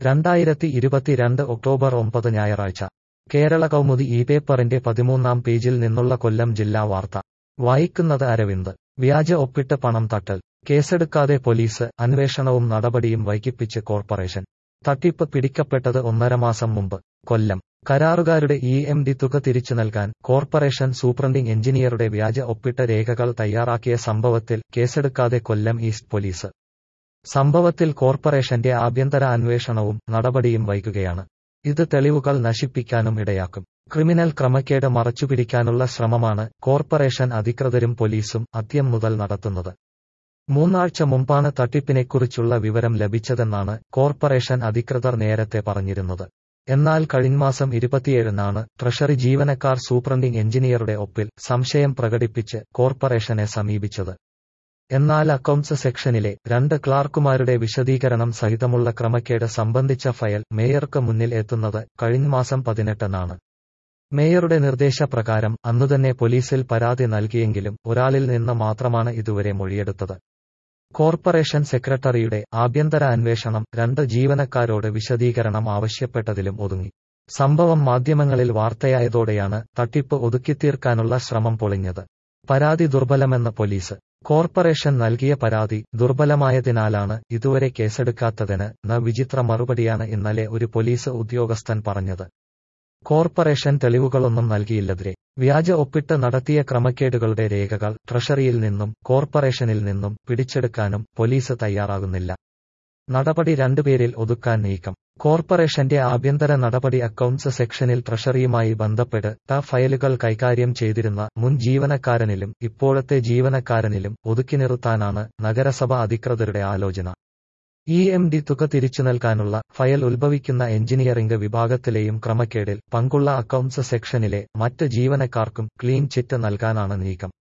രണ്ടായിരത്തി ഇരുപത്തിരണ്ട് ഒക്ടോബർ ഒമ്പത് ഞായറാഴ്ച കേരള കൗമുദി ഈ പേപ്പറിന്റെ പതിമൂന്നാം പേജിൽ നിന്നുള്ള കൊല്ലം ജില്ലാ വാർത്ത വായിക്കുന്നത് അരവിന്ദ് വ്യാജ ഒപ്പിട്ട് പണം തട്ടൽ കേസെടുക്കാതെ പോലീസ് അന്വേഷണവും നടപടിയും വൈകിപ്പിച്ച് കോർപ്പറേഷൻ തട്ടിപ്പ് പിടിക്കപ്പെട്ടത് ഒന്നര മാസം മുമ്പ് കൊല്ലം കരാറുകാരുടെ ഇ എം ഡി തുക തിരിച്ചു നൽകാൻ കോർപ്പറേഷൻ സൂപ്രണ്ടിംഗ് എഞ്ചിനീയറുടെ വ്യാജ ഒപ്പിട്ട രേഖകൾ തയ്യാറാക്കിയ സംഭവത്തിൽ കേസെടുക്കാതെ കൊല്ലം ഈസ്റ്റ് പോലീസ് സംഭവത്തിൽ കോർപ്പറേഷന്റെ ആഭ്യന്തര അന്വേഷണവും നടപടിയും വൈകുകയാണ് ഇത് തെളിവുകൾ നശിപ്പിക്കാനും ഇടയാക്കും ക്രിമിനൽ ക്രമക്കേട് മറച്ചുപിടിക്കാനുള്ള ശ്രമമാണ് കോർപ്പറേഷൻ അധികൃതരും പോലീസും ആദ്യം മുതൽ നടത്തുന്നത് മൂന്നാഴ്ച മുമ്പാണ് തട്ടിപ്പിനെക്കുറിച്ചുള്ള വിവരം ലഭിച്ചതെന്നാണ് കോർപ്പറേഷൻ അധികൃതർ നേരത്തെ പറഞ്ഞിരുന്നത് എന്നാൽ കഴിഞ്ഞമാസം ഇരുപത്തിയേഴിനാണ് ട്രഷറി ജീവനക്കാർ സൂപ്രണ്ടിംഗ് എഞ്ചിനീയറുടെ ഒപ്പിൽ സംശയം പ്രകടിപ്പിച്ച് കോർപ്പറേഷനെ സമീപിച്ചത് എന്നാൽ അക്കൗണ്ട്സ് സെക്ഷനിലെ രണ്ട് ക്ലാർക്കുമാരുടെ വിശദീകരണം സഹിതമുള്ള ക്രമക്കേട് സംബന്ധിച്ച ഫയൽ മേയർക്ക് മുന്നിൽ എത്തുന്നത് കഴിഞ്ഞ മാസം പതിനെട്ടിനാണ് മേയറുടെ നിർദ്ദേശപ്രകാരം അന്നുതന്നെ പോലീസിൽ പരാതി നൽകിയെങ്കിലും ഒരാളിൽ നിന്ന് മാത്രമാണ് ഇതുവരെ മൊഴിയെടുത്തത് കോർപ്പറേഷൻ സെക്രട്ടറിയുടെ ആഭ്യന്തര അന്വേഷണം രണ്ട് ജീവനക്കാരോട് വിശദീകരണം ആവശ്യപ്പെട്ടതിലും ഒതുങ്ങി സംഭവം മാധ്യമങ്ങളിൽ വാർത്തയായതോടെയാണ് തട്ടിപ്പ് ഒതുക്കിത്തീർക്കാനുള്ള ശ്രമം പൊളിഞ്ഞത് പരാതി ദുർബലമെന്ന് പോലീസ് കോർപ്പറേഷൻ നൽകിയ പരാതി ദുർബലമായതിനാലാണ് ഇതുവരെ കേസെടുക്കാത്തതിന് ന വിചിത്ര മറുപടിയാണ് ഇന്നലെ ഒരു പോലീസ് ഉദ്യോഗസ്ഥൻ പറഞ്ഞത് കോർപ്പറേഷൻ തെളിവുകളൊന്നും നൽകിയില്ലതിരെ വ്യാജ ഒപ്പിട്ട് നടത്തിയ ക്രമക്കേടുകളുടെ രേഖകൾ ട്രഷറിയിൽ നിന്നും കോർപ്പറേഷനിൽ നിന്നും പിടിച്ചെടുക്കാനും പോലീസ് തയ്യാറാകുന്നില്ല നടപടി രണ്ടുപേരിൽ ഒതുക്കാൻ നീക്കം കോർപ്പറേഷന്റെ ആഭ്യന്തര നടപടി അക്കൗണ്ട്സ് സെക്ഷനിൽ ട്രഷറിയുമായി ബന്ധപ്പെട്ട് ത ഫയലുകൾ കൈകാര്യം ചെയ്തിരുന്ന മുൻ ജീവനക്കാരനിലും ഇപ്പോഴത്തെ ജീവനക്കാരനിലും ഒതുക്കി നിർത്താനാണ് നഗരസഭ അധികൃതരുടെ ആലോചന ഇ എം ഡി തുക തിരിച്ചു നൽകാനുള്ള ഫയൽ ഉത്ഭവിക്കുന്ന എഞ്ചിനീയറിംഗ് വിഭാഗത്തിലെയും ക്രമക്കേടിൽ പങ്കുള്ള അക്കൗണ്ട്സ് സെക്ഷനിലെ മറ്റ് ജീവനക്കാർക്കും ക്ലീൻ ചിറ്റ് നൽകാനാണ് നീക്കം